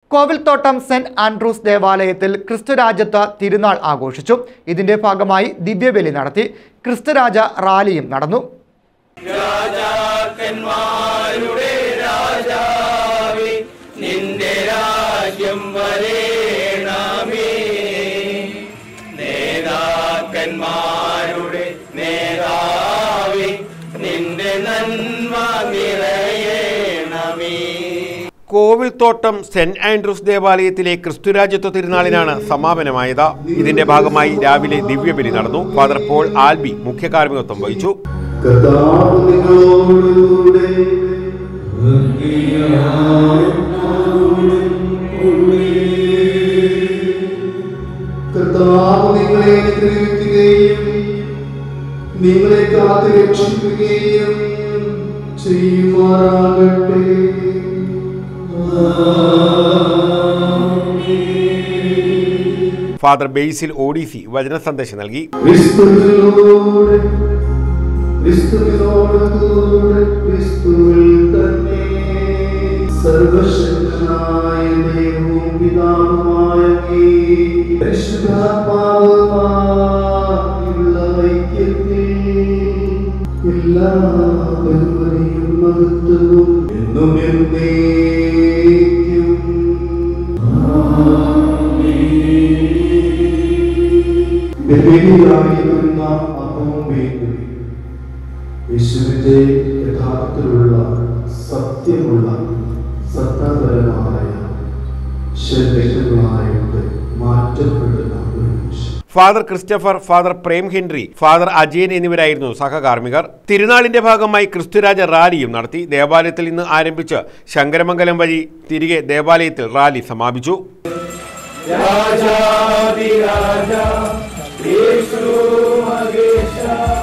Kovilthottam saint Andrews ദേവാലയത്തിൽ ക്രിസ്തുരാജത്വ തിരുനാൾ ആഘോഷിച്ചു ഇതിന്റെ ഭാഗമായി ദിവ്യബലി നടത്തി ക്രിസ്തുരാജ റാലിയും നടന്നു നിന്റെ രാജ്യം വരേണമേ നേതാക്കന്മാരുടെ നേതാവേ നിന്റെ നന്മ നിറയേണമേ കോവിൽത്തോട്ടം സെന്റ് ആൻഡ്രൂസ് ദേവാലയത്തിലെ ക്രിസ്തുരാജ്യത്വ തിരുനാളിനാണ് സമാപനമായത് ഇതിന്റെ ഭാഗമായി രാവിലെ ദിവ്യബലി നടന്നു ഫാദർ പോൾ ആൽബി മുഖ്യ കാർമ്മികത്വം വഹിച്ചു കർത്താവ് നിങ്ങളോടുകൂടെ കർത്താവ് നിങ്ങളെ അനുഗ്രഹിക്കുകയും നിങ്ങളെ കാത്തു രക്ഷിക്കുകയും ചെയ്യുമാറാകട്ടെ ഫാദർ ബെയ്സിൽ ഒഡീസി വചന സന്ദേശം നൽകി ക്രിസ്തുവിനോട് ക്രിസ്തുവിനോടുകൂടെ ക്രിസ്തുവിൽ തന്നെ സർവശക്തനായ ദൈവവും പിതാവുമായ നീ പരിശുദ്ധാത്മാവുമായുള്ള ഐക്യത്തിൽ എല്ലാ ബഹുമതിയും മഹത്വവും എന്നും എന്നേക്കും ബലിയായിരിക്കുന്ന അപ്പവും വീണ്ടും യേശുവിന്റെ യഥാർത്ഥത്തിലുള്ള സത്യമുള്ള സത്താപരമായ ശരീരങ്ങളായിട്ട് മാറ്റപ്പെടുന്ന ഒരു മനുഷ്യൻ father Christopher father Prem Henry father Ajayan എന്നിവരായിരുന്നു സഹകാർമ്മികർ തിരുനാളിന്റെ ഭാഗമായി ക്രിസ്തുരാജ റാലിയും നടത്തി ദേവാലയത്തിൽ നിന്ന് ആരംഭിച്ച് ശങ്കരമംഗലം വഴി തിരികെ ദേവാലയത്തിൽ റാലി സമാപിച്ചു രാജാതിരാജ യേശു മഹേശ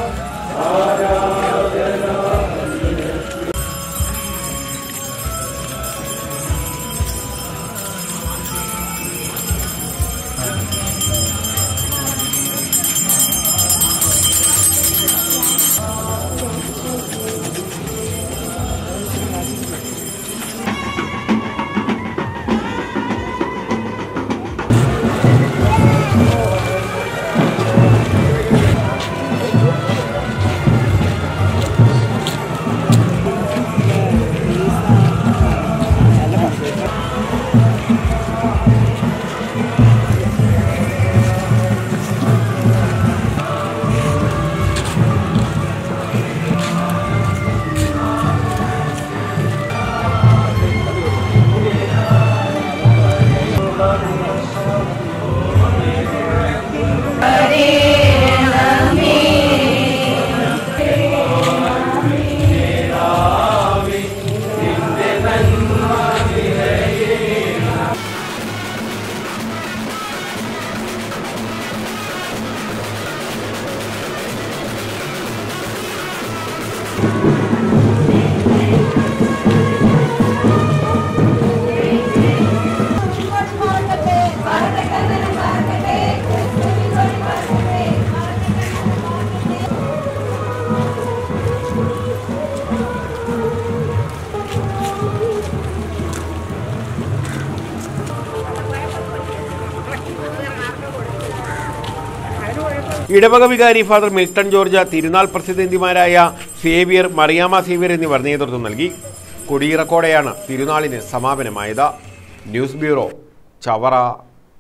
ഇടവക വികാരി ഫാദർ മിൽട്ടൺ ജോർജ് തിരുനാൾ പ്രതിനിധിമാരായ സേവിയർ മറിയാമ സേവിയർ എന്നിവർ നേതൃത്വം നൽകി കൊടിയിറക്കോടെയാണ് തിരുനാളിന് സമാപനമായത് ന്യൂസ് ബ്യൂറോ ചവറ